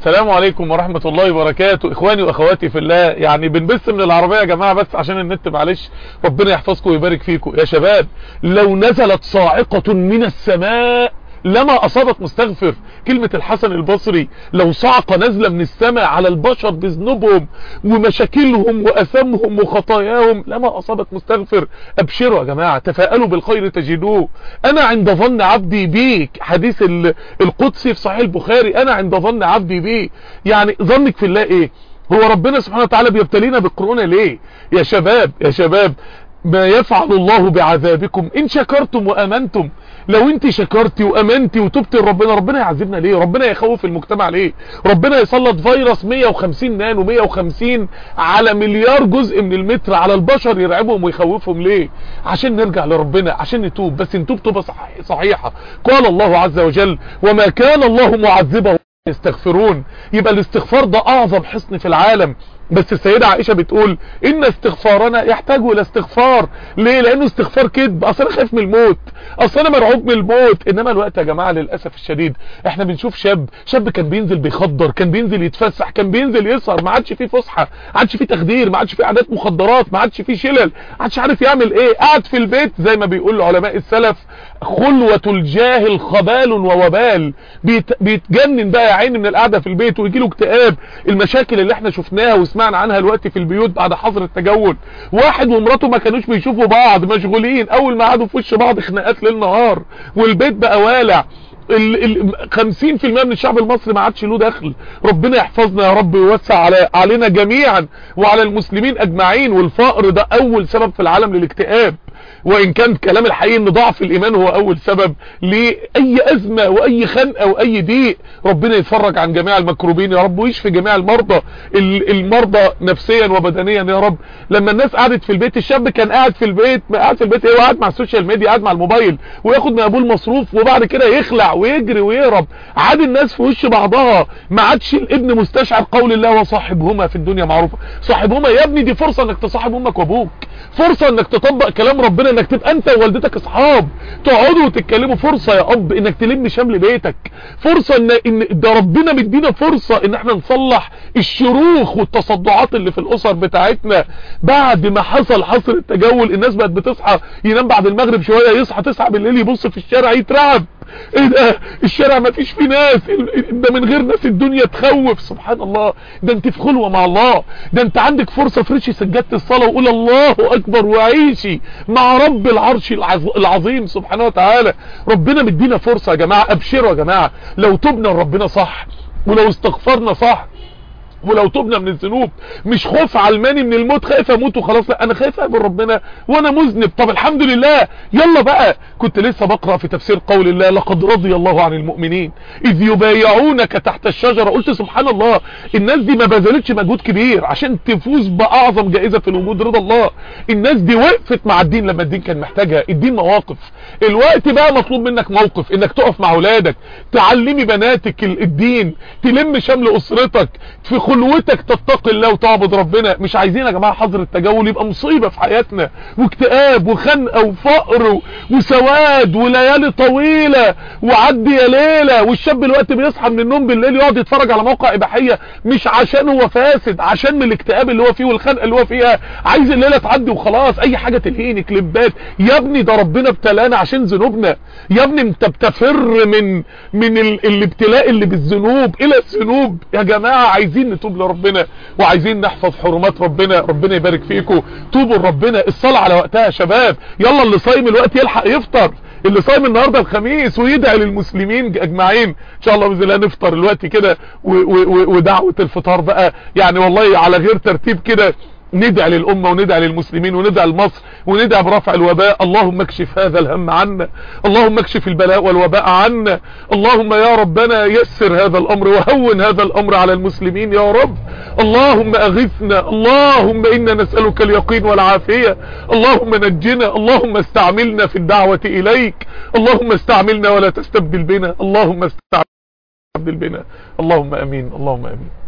السلام عليكم ورحمة الله وبركاته اخواني واخواتي في الله يعني بنبث من العربية يا جماعة بس عشان النت معلش ربنا يحفظكم ويبارك فيكم يا شباب لو نزلت صاعقة من السماء لما اصابت مستغفر كلمة الحسن البصري لو صعقة نازلة من السماء على البشر بذنوبهم ومشاكلهم واثامهم وخطاياهم لما اصابت مستغفر ابشروا يا جماعة تفاءلوا بالخير تجدوه انا عند ظن عبدي بيك حديث القدسي في صحيح البخاري انا عند ظن عبدي بيه يعني ظنك في الله ايه هو ربنا سبحانه وتعالى بيبتلينا بالقرون ليه يا شباب يا شباب ما يفعل الله بعذابكم ان شكرتم وامنتم لو انت شكرتي وامنتي وتبتي لربنا ربنا يعذبنا ليه ربنا يخوف المجتمع ليه ربنا يسلط فيروس 150 نانو 150 على مليار جزء من المتر على البشر يرعبهم ويخوفهم ليه عشان نرجع لربنا عشان نتوب بس نتوب توبه صحيحه قال الله عز وجل وما كان الله معذبه يستغفرون يبقى الاستغفار ده اعظم حصن في العالم بس السيدة عائشة بتقول ان استغفارنا يحتاج الى استغفار ليه لانه استغفار كذب اصل انا خايف من الموت اصل انا مرعوب من الموت انما الوقت يا جماعة للأسف الشديد احنا بنشوف شاب شاب كان بينزل بيخدر كان بينزل يتفسح كان بينزل يسهر ما عادش فيه فسحة ما عادش فيه تخدير ما عادش فيه عادات مخدرات ما عادش فيه شلل ما عادش عارف يعمل ايه قاعد في البيت زي ما بيقول علماء السلف خلوة الجاهل خبال ووبال بيت بيتجنن بقى يا عيني من القعدة في البيت ويجي له اكتئاب المشاكل اللي احنا شفناها وسمعنا عنها دلوقتي في البيوت بعد حظر التجول واحد ومراته ما كانوش بيشوفوا بعض مشغولين اول ما قعدوا في وش بعض خناقات ليل نهار والبيت بقى والع ال ال 50% من الشعب المصري ما عادش له دخل ربنا يحفظنا يا رب ويوسع على علينا جميعا وعلى المسلمين اجمعين والفقر ده اول سبب في العالم للاكتئاب وان كان كلام الحقيقي ان ضعف الايمان هو اول سبب لاي ازمه واي خنقه واي ضيق ربنا يتفرج عن جميع المكروبين يا رب ويشفي جميع المرضى المرضى نفسيا وبدنيا يا رب لما الناس قعدت في البيت الشاب كان قاعد في البيت قاعد في البيت ايه قاعد مع السوشيال ميديا قاعد مع الموبايل وياخد من ابوه المصروف وبعد كده يخلع ويجري ويهرب عاد الناس في وش بعضها ما عادش الابن مستشعر قول الله وصاحبهما في الدنيا معروفه صاحبهما يا ابني دي فرصه انك تصاحب امك وابوك فرصه انك تطبق كلام ربنا انك تبقى انت ووالدتك اصحاب تقعدوا وتتكلموا فرصة يا اب انك تلم شمل بيتك فرصة ان, إن ده ربنا مدينا فرصة ان احنا نصلح الشروخ والتصدعات اللي في الاسر بتاعتنا بعد ما حصل حصر التجول الناس بقت بتصحى ينام بعد المغرب شوية يصحى 9 بالليل يبص في الشارع يترعب ايه ده الشارع ما فيش فيه ناس ده من غير ناس الدنيا تخوف سبحان الله ده انت في خلوة مع الله ده انت عندك فرصة فرشي سجادة الصلاة وقول الله اكبر وعيشي مع رب العرش العظيم سبحانه وتعالى ربنا مدينا فرصة يا جماعة ابشروا يا جماعة لو تبنا لربنا صح ولو استغفرنا صح ولو تبنا من الذنوب مش خوف علماني من الموت خايف اموت وخلاص لا انا خايف اقابل ربنا وانا مذنب طب الحمد لله يلا بقى كنت لسه بقرا في تفسير قول الله لقد رضي الله عن المؤمنين اذ يبايعونك تحت الشجره قلت سبحان الله الناس دي ما بذلتش مجهود كبير عشان تفوز باعظم جائزه في الوجود رضا الله الناس دي وقفت مع الدين لما الدين كان محتاجها الدين مواقف الوقت بقى مطلوب منك موقف انك تقف مع اولادك تعلمي بناتك الدين تلم شمل اسرتك في خلوتك تتقي الله وتعبد ربنا مش عايزين يا جماعه حظر التجول يبقى مصيبه في حياتنا واكتئاب وخنقه وفقر وسواد وليالي طويله وعدي يا ليله والشاب الوقت بيصحى من النوم بالليل يقعد يتفرج على موقع اباحيه مش عشان هو فاسد عشان من الاكتئاب اللي هو فيه والخنقه اللي هو فيها عايز الليله تعدي وخلاص اي حاجه تلهيني كليبات يا ابني ده ربنا ابتلانا عشان ذنوبنا يا ابني انت بتفر من من ال... الابتلاء اللي بالذنوب الى الذنوب يا جماعه عايزين نتوب لربنا وعايزين نحفظ حرمات ربنا ربنا يبارك فيكم توبوا لربنا الصلاه على وقتها يا شباب يلا اللي صايم الوقت يلحق يفطر اللي صايم النهارده الخميس ويدعي للمسلمين اجمعين ان شاء الله باذن الله نفطر الوقت كده ودعوه الفطار بقى يعني والله على غير ترتيب كده ندعي للأمة وندعي للمسلمين وندعي لمصر وندعي برفع الوباء اللهم اكشف هذا الهم عنا اللهم اكشف البلاء والوباء عنا اللهم يا ربنا يسر هذا الأمر وهون هذا الأمر على المسلمين يا رب اللهم أغثنا اللهم إنا نسألك اليقين والعافية اللهم نجنا اللهم استعملنا في الدعوة إليك اللهم استعملنا ولا تستبدل بنا اللهم استعمل بنا اللهم أمين اللهم أمين